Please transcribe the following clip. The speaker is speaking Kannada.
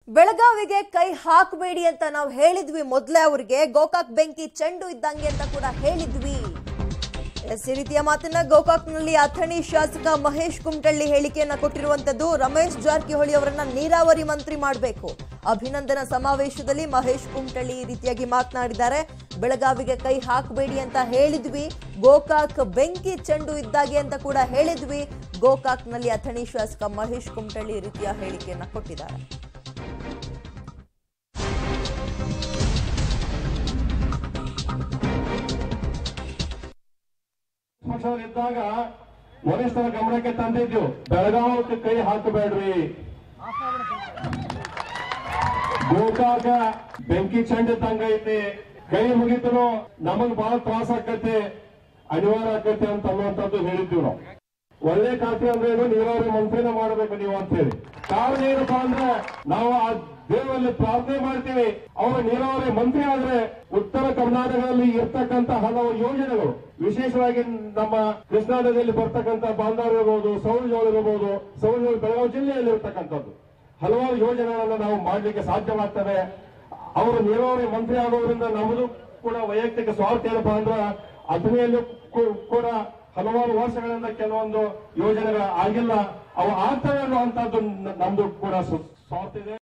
ಬೆಳಗಾವಿಗೆ ಕೈ ಹಾಕಬೇಡಿ ಅಂತ ನಾವು ಹೇಳಿದ್ವಿ ಮೊದಲೇ ಅವ್ರಿಗೆ ಗೋಕಾಕ್ ಬೆಂಕಿ ಚೆಂಡು ಇದ್ದಂಗೆ ಅಂತ ಕೂಡ ಹೇಳಿದ್ವಿ ಎಸ್ ಈ ರೀತಿಯ ಮಾತನ್ನ ಗೋಕಾಕ್ನಲ್ಲಿ ಅಥಣಿ ಶಾಸಕ ಮಹೇಶ್ ಕುಮಟಳ್ಳಿ ಹೇಳಿಕೆಯನ್ನ ಕೊಟ್ಟಿರುವಂತದ್ದು ರಮೇಶ್ ಜಾರಕಿಹೊಳಿ ಅವರನ್ನ ನೀರಾವರಿ ಮಂತ್ರಿ ಮಾಡಬೇಕು ಅಭಿನಂದನಾ ಸಮಾವೇಶದಲ್ಲಿ ಮಹೇಶ್ ಕುಮಟಳ್ಳಿ ಈ ರೀತಿಯಾಗಿ ಮಾತನಾಡಿದ್ದಾರೆ ಬೆಳಗಾವಿಗೆ ಕೈ ಹಾಕಬೇಡಿ ಅಂತ ಹೇಳಿದ್ವಿ ಗೋಕಾಕ್ ಬೆಂಕಿ ಚೆಂಡು ಇದ್ದಾಗೆ ಅಂತ ಕೂಡ ಹೇಳಿದ್ವಿ ಗೋಕಾಕ್ನಲ್ಲಿ ಅಥಣಿ ಶಾಸಕ ಮಹೇಶ್ ಕುಮಟಳ್ಳಿ ಈ ರೀತಿಯ ಹೇಳಿಕೆಯನ್ನ ಕೊಟ್ಟಿದ್ದಾರೆ ಪಕ್ಷದಲ್ಲಿದ್ದಾಗ ವರಿಷ್ಠರ ಗಮನಕ್ಕೆ ತಂದಿದ್ದು ಬೆಳಗಾವಕ್ಕೆ ಕೈ ಹಾಕಬೇಡ್ರಿ ಗೋಕಾಕ ಬೆಂಕಿ ಚಂಡ ಇದ್ದಂಗ ಐತಿ ಕೈ ಮುಗಿದ್ರು ನಮಗ್ ಬಹಳ ತ್ರಾಸ ಆಕತಿ ಅನಿವಾರ್ಯ ಆಕತಿ ಅಂತ ಅನ್ನುವಂಥದ್ದು ಹೇಳಿದ್ವಿ ನಾವು ಒಳ್ಳೆ ಖಾತೆ ಅಂದ್ರೆ ಏನು ನೀರಾವರಿ ಮಂತ್ರಿನ ಮಾಡಬೇಕು ನೀವು ಅಂತ ಹೇಳಿ ಕಾರಣ ಏನಪ್ಪಾ ಅಂದ್ರೆ ನಾವು ಆ ದೇವರಲ್ಲಿ ಪ್ರಾರ್ಥನೆ ಮಾಡ್ತೀವಿ ಅವರು ನೀರಾವರಿ ಮಂತ್ರಿ ಆದ್ರೆ ಉತ್ತರ ಕರ್ನಾಟಕದಲ್ಲಿ ಇರ್ತಕ್ಕಂತ ಹಲವು ಯೋಜನೆಗಳು ವಿಶೇಷವಾಗಿ ನಮ್ಮ ಕೃಷ್ಣಾ ನದಿಯಲ್ಲಿ ಬರ್ತಕ್ಕಂಥ ಬಾಂಧಾರ್ ಇರಬಹುದು ಸೌರಜೋಳ ಇರಬಹುದು ಸೌರಜೋಳ ಬೆಳಗಾವಿ ಜಿಲ್ಲೆಯಲ್ಲಿ ಇರ್ತಕ್ಕಂಥದ್ದು ಹಲವಾರು ಯೋಜನೆಗಳನ್ನ ನಾವು ಮಾಡಲಿಕ್ಕೆ ಸಾಧ್ಯವಾಗ್ತದೆ ಅವರು ನೀರಾವರಿ ಮಂತ್ರಿ ಆಗೋದ್ರಿಂದ ನಮ್ಮದು ಕೂಡ ವೈಯಕ್ತಿಕ ಸ್ವಾರ್ಥ ಏನಪ್ಪಾ ಅಂದ್ರೆ ಅಥಣಿಯಲ್ಲೂ ಕೂ- ಕೂಡ ಹಲವಾರು ವರ್ಷಗಳಿಂದ ಕೆಲವೊಂದು ಯೋಜನೆಗಳು ಆಗಿಲ್ಲ ಅವು ಆಗ್ತವೆ ಅನ್ನುವಂಥದ್ದು ನಮ್ದು ಕೂಡ ಸ್ವಾರ್ಥ ಇದೆ